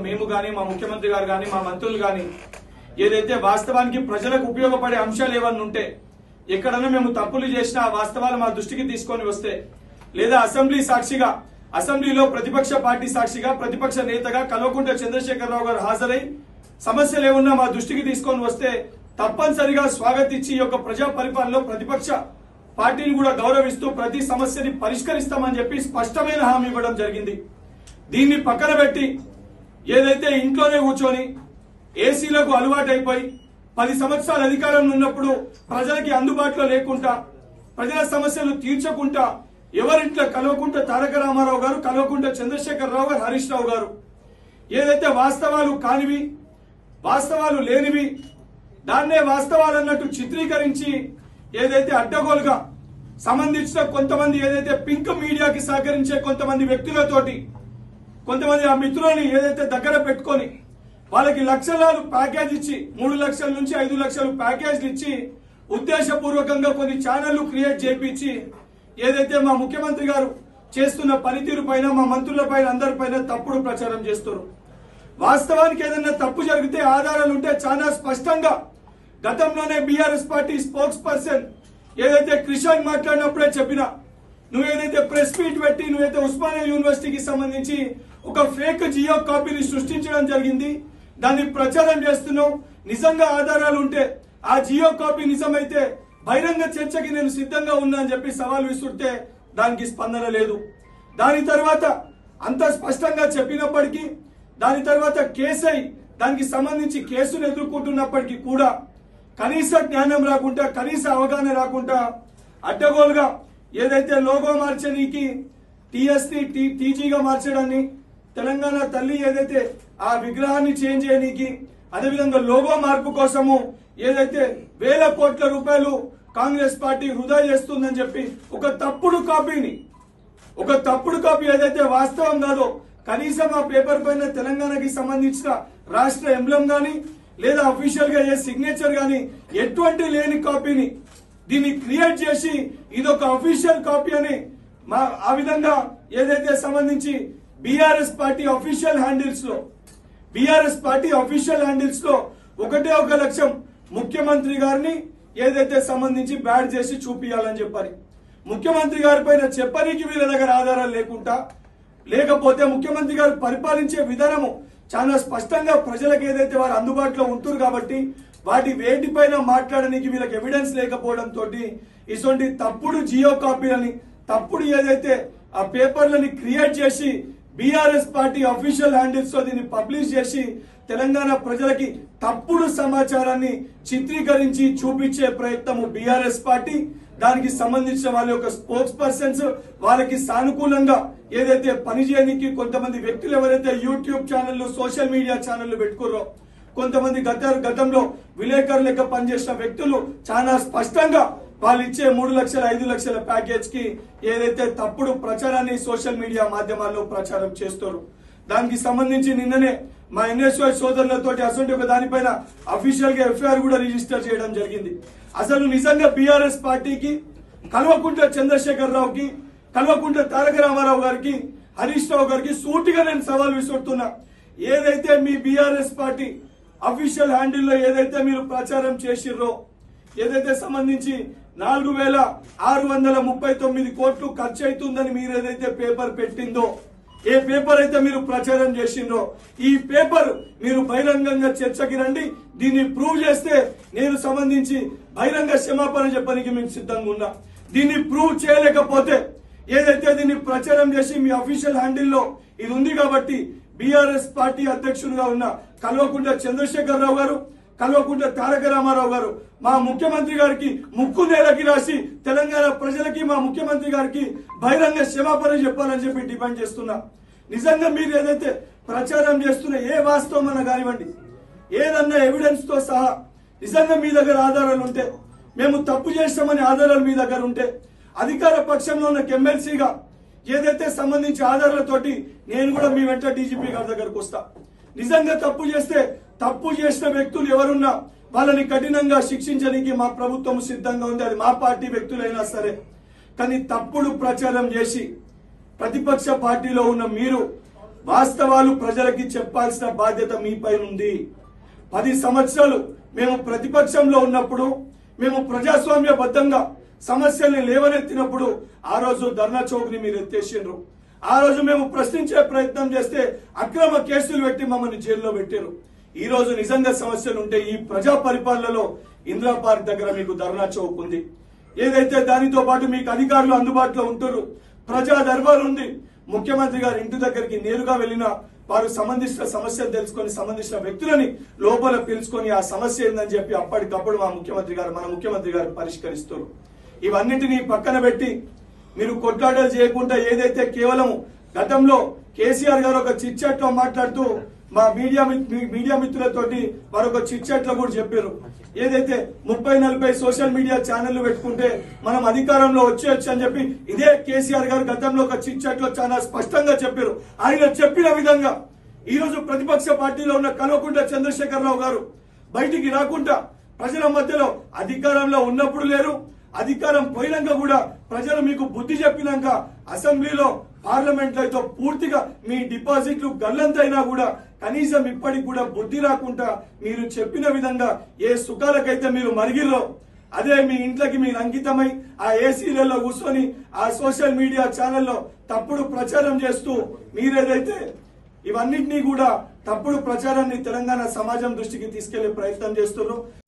మేము కానీ మా ముఖ్యమంత్రి గారు కానీ మా మంత్రులు కానీ ఏదైతే వాస్తవానికి ప్రజలకు ఉపయోగపడే అంశాలు ఏమన్నా ఉంటే ఎక్కడన్నా మేము తప్పులు చేసినా ఆ వాస్తవాలు మా దృష్టికి తీసుకొని వస్తే లేదా అసెంబ్లీ సాక్షిగా అసెంబ్లీలో ప్రతిపక్ష పార్టీ సాక్షిగా ప్రతిపక్ష నేతగా కల్వకుంట్ల చంద్రశేఖరరావు గారు హాజరై సమస్యలు ఏమున్నా మా దృష్టికి తీసుకొని వస్తే తప్పనిసరిగా స్వాగతించి ఈ యొక్క ప్రజా పరిపాలనలో ప్రతిపక్ష పార్టీని కూడా గౌరవిస్తూ ప్రతి సమస్యని పరిష్కరిస్తామని చెప్పి స్పష్టమైన హామీ ఇవ్వడం జరిగింది దీన్ని పక్కన పెట్టి ఏదైతే ఇంట్లోనే కూర్చొని ఏసీలకు అలవాటైపోయి పది సంవత్సరాల అధికారంలో ఉన్నప్పుడు ప్రజలకి అందుబాటులో లేకుండా ప్రజల సమస్యలు తీర్చకుండా ఎవరింట్లో కలవకుంట తారక రామారావు గారు కలవకుంట చంద్రశేఖరరావు గారు హరీష్ రావు గారు ఏదైతే వాస్తవాలు కానివి వాస్తవాలు లేనివి దాన్నే వాస్తవాలు అన్నట్టు చిత్రీకరించి ఏదైతే అడ్డగోలుగా సంబంధించిన కొంతమంది ఏదైతే పింక్ మీడియాకి సహకరించే కొంతమంది వ్యక్తులతోటి కొంతమంది ఆ మిత్రులని ఏదైతే దగ్గర పెట్టుకొని వాళ్ళకి లక్షలాలు ప్యాకేజ్ ఇచ్చి మూడు లక్షల నుంచి ఐదు లక్షలు ప్యాకేజ్ ఇచ్చి ఉద్దేశపూర్వకంగా కొన్ని ఛానళ్లు క్రియేట్ చేపించి ఏదైతే మా ముఖ్యమంత్రి గారు చేస్తున్న పనితీరు పైన మా మంత్రుల పైన అందరి పైన తప్పుడు ప్రచారం చేస్తారు వాస్తవానికి ఏదైనా తప్పు జరిగితే ఆధారాలు ఉంటే చాలా స్పష్టంగా గతంలోనే బీఆర్ఎస్ పార్టీ స్పోక్స్ పర్సన్ ఏదైతే క్రిషాన్ మాట్లాడినప్పుడే చెప్పిన నువ్వు ఏదైతే ప్రెస్ మీట్ పెట్టి నువ్వైతే ఉస్మానియా యూనివర్సిటీకి సంబంధించి ఒక ఫేక్ జియో కాపీని సృష్టించడం జరిగింది దాన్ని ప్రచారం చేస్తున్నావు నిజంగా ఆధారాలు ఉంటే ఆ జియో కాపీ నిజమైతే బహిరంగ చర్చకి నేను సిద్ధంగా ఉన్నా అని చెప్పి సవాల్ విసుడితే దానికి స్పందన లేదు దాని తర్వాత అంత స్పష్టంగా చెప్పినప్పటికీ దాని తర్వాత కేసై దానికి సంబంధించి కేసును ఎదుర్కొంటున్నప్పటికీ కూడా కనీస జ్ఞానం రాకుండా కనీస అవగాహన రాకుండా అడ్డగోలుగా ఏదైతే లోగో మార్చనీకి టీఎస్ని టీజీగా మార్చడాన్ని తెలంగాణ తల్లి ఏదైతే ఆ విగ్రహాన్ని చేంజ్ చేయనీకి అదేవిధంగా లోగో మార్పు కోసము ఏదైతే వేల కోట్ల రూపాయలు కాంగ్రెస్ పార్టీ వృధా చేస్తుందని చెప్పి ఒక తప్పుడు కాపీని ఒక తప్పుడు కాపీ ఏదైతే వాస్తవం కాదో కనీసం ఆ పేపర్ పైన తెలంగాణకి సంబంధించిన రాష్ట్ర ఎంబ్లం గాని లేదా అఫీషియల్ గా ఏ సిగ్నేచర్ గాని ఎటువంటి లేని కాపీని దీన్ని క్రియేట్ చేసి ఇదొక అఫీషియల్ కాపీ అని మా ఆ విధంగా ఏదైతే సంబంధించి బీఆర్ఎస్ పార్టీ అఫీషియల్ హ్యాండిల్స్ లో బీఆర్ఎస్ పార్టీ అఫీషియల్ హ్యాండిల్స్ లో ఒకటే ఒక లక్ష్యం ముఖ్యమంత్రి గారిని ఏదైతే సంబంధించి బ్యాడ్ చేసి చూపియాలని చెప్పాలి ముఖ్యమంత్రి గారి పైన చెప్పనీకి వీళ్ళ దగ్గర ఆధారాలు లేకుండా లేకపోతే ముఖ్యమంత్రి గారు పరిపాలించే విధానము చాలా స్పష్టంగా ప్రజలకు ఏదైతే వారు అందుబాటులో ఉంటున్నారు కాబట్టి వాటి వేటిపైన మాట్లాడడానికి వీళ్ళకి ఎవిడెన్స్ లేకపోవడం తోటి ఇటువంటి తప్పుడు జియో కాపీలని తప్పుడు ఏదైతే ఆ పేపర్లని క్రియేట్ చేసి బీఆర్ఎస్ పార్టీ అఫీషియల్ హ్యాండిల్స్ తో దీన్ని పబ్లిష్ చేసి తెలంగాణ ప్రజలకి తప్పుడు సమాచారాన్ని చిత్రీకరించి చూపించే ప్రయత్నము బీఆర్ఎస్ పార్టీ దానికి సంబంధించిన వాళ్ళ యొక్క స్పోక్స్ పర్సన్స్ వాళ్ళకి సానుకూలంగా ఏదైతే పని చేయడానికి కొంతమంది వ్యక్తులు ఎవరైతే యూట్యూబ్ ఛానళ్లు సోషల్ మీడియా ఛానళ్లు పెట్టుకుర్రో కొంతమంది గత గతంలో విలేకరు లెక్క పనిచేసిన వ్యక్తులు చాలా స్పష్టంగా వాళ్ళు ఇచ్చే మూడు లక్షల ఐదు లక్షల ప్యాకేజ్ కి ఏదైతే తప్పుడు ప్రచారాన్ని సోషల్ మీడియా మాధ్యమాల్లో ప్రచారం చేస్తారు దానికి సంబంధించి నిన్ననే మా ఎన్ఎస్వై సోదరులతోటి అసలు ఒక దానిపైన అఫీషియల్ గా ఎఫ్ఐఆర్ కూడా రిజిస్టర్ చేయడం జరిగింది అసలు నిజంగా బీఆర్ఎస్ పార్టీకి కల్వకుంట్ల చంద్రశేఖర్ రావుకి కల్వకుంట్ల తారక రామారావు గారికి హరీష్ రావు గారికి సూటిగా నేను సవాల్ విసురుతున్నా ఏదైతే మీ బీఆర్ఎస్ పార్టీ అఫీషియల్ హ్యాండిల్లో ఏదైతే మీరు ప్రచారం చేసిర్రో ఏదైతే సంబంధించి నాలుగు వేల ఆరు వందల ముప్పై తొమ్మిది కోట్లు ఖర్చు అవుతుందని మీరు ఏదైతే పేపర్ పెట్టిందో ఏ పేపర్ అయితే మీరు ప్రచారం చేసిండ్రో ఈ పేపర్ మీరు బహిరంగంగా చర్చకి రండి దీన్ని ప్రూవ్ చేస్తే నేను సంబంధించి బహిరంగ క్షమాపణ చెప్పడానికి మేము సిద్ధంగా ఉన్నా దీన్ని ప్రూవ్ చేయలేకపోతే ఏదైతే దీన్ని ప్రచారం చేసి మీ అఫీషియల్ హ్యాండిల్లో ఇది ఉంది కాబట్టి బీఆర్ఎస్ పార్టీ అధ్యక్షుడిగా ఉన్న కల్వకుంట్ల చంద్రశేఖర్ రావు గారు కల్వకుంట్ల తారక రామారావు గారు మా ముఖ్యమంత్రి గారికి ముక్కు నేలకి రాసి తెలంగాణ ప్రజలకి మా ముఖ్యమంత్రి గారికి బహిరంగ క్షమాపణ చెప్పాలని చెప్పి డిమాండ్ చేస్తున్నా నిజంగా మీరు ఏదైతే ప్రచారం చేస్తున్న ఏ వాస్తవం అన్న కానివ్వండి ఏదన్నా ఎవిడెన్స్ తో సహా నిజంగా మీ దగ్గర ఆధారాలు ఉంటే మేము తప్పు చేస్తామని ఆధారాలు మీ దగ్గర ఉంటే అధికార పక్షంలో ఉన్న ఎమ్మెల్సీగా ఏదైతే సంబంధించి ఆధారాలతోటి నేను కూడా మీ వెంట డీజీపీ గారి దగ్గరకు వస్తా నిజంగా తప్పు చేస్తే తప్పు చేసిన వ్యక్తులు ఎవరున్నా వాళ్ళని కఠినంగా శిక్షించడానికి మా ప్రభుత్వం సిద్ధంగా ఉంది అది మా పార్టీ వ్యక్తులైనా సరే కానీ తప్పుడు ప్రచారం చేసి ప్రతిపక్ష పార్టీలో ఉన్న మీరు వాస్తవాలు ప్రజలకి చెప్పాల్సిన బాధ్యత మీపై ఉంది పది సంవత్సరాలు మేము ప్రతిపక్షంలో ఉన్నప్పుడు మేము ప్రజాస్వామ్యబద్ధంగా సమస్యల్ని లేవనెత్తినప్పుడు ఆ రోజు ధర్నా చౌక్ ని మీరు ఎత్తేసిండ్రు ఆ రోజు మేము ప్రశ్నించే ప్రయత్నం చేస్తే అక్రమ కేసులు పెట్టి మమ్మల్ని జైల్లో పెట్టారు ఈ రోజు నిజంగా సమస్యలు ఉంటే ఈ ప్రజా పరిపాలనలో ఇందిరా పార్క్ దగ్గర మీకు ధర్నా చౌక్ ఉంది ఏదైతే దానితో పాటు మీకు అధికారులు అందుబాటులో ఉంటారు ప్రజా దర్బార్ ఉంది ముఖ్యమంత్రి గారి ఇంటి దగ్గరికి నేరుగా వెళ్ళిన వారు సంబంధించిన సమస్యలు తెలుసుకొని సంబంధించిన వ్యక్తులని లోపల పిలుచుకొని ఆ సమస్య ఏందని చెప్పి అప్పటికప్పుడు మా ముఖ్యమంత్రి గారు మన ముఖ్యమంత్రి గారు పరిష్కరిస్తారు ఇవన్నిటినీ పక్కన పెట్టి మీరు కొట్లాటలు చేయకుండా ఏదైతే కేవలం గతంలో కేసీఆర్ గారు ఒక చిట్చాట్ లో మాట్లాడుతూ మా మీడియా మిత్- మీ మీడియా మిత్రులతోటి వారు ఒక చిట్చాట్ లో కూడా చెప్పారు ఏదైతే ముప్పై నలభై సోషల్ మీడియా ఛానళ్లు పెట్టుకుంటే మనం అధికారంలో వచ్చేయచ్చు అని చెప్పి ఇదే కేసీఆర్ గారు గతంలో ఒక చిట్చాట్ లో చాలా స్పష్టంగా చెప్పారు ఆయన చెప్పిన విధంగా ఈ రోజు ప్రతిపక్ష పార్టీలో ఉన్న కల్వకుంట్ల చంద్రశేఖరరావు గారు బయటికి రాకుండా ప్రజల మధ్యలో అధికారంలో ఉన్నప్పుడు లేరు అధికారం పోయినాక కూడా ప్రజలు మీకు బుద్ధి చెప్పినాక అసెంబ్లీలో పార్లమెంట్ లో అయితే పూర్తిగా మీ డిపాజిట్లు గల్లంతైనా కూడా కనీసం ఇప్పటికి కూడా బుద్ధి రాకుండా మీరు చెప్పిన విధంగా ఏ సుఖాలకైతే మీరు మరిగిర్రో అదే మీ ఇంట్లోకి మీరు అంకితమై ఆ ఏసీలలో కూర్చొని ఆ సోషల్ మీడియా ఛానల్లో తప్పుడు ప్రచారం చేస్తూ మీరేదైతే ఇవన్నింటినీ కూడా తప్పుడు ప్రచారాన్ని తెలంగాణ సమాజం దృష్టికి తీసుకెళ్లే ప్రయత్నం చేస్తున్నారు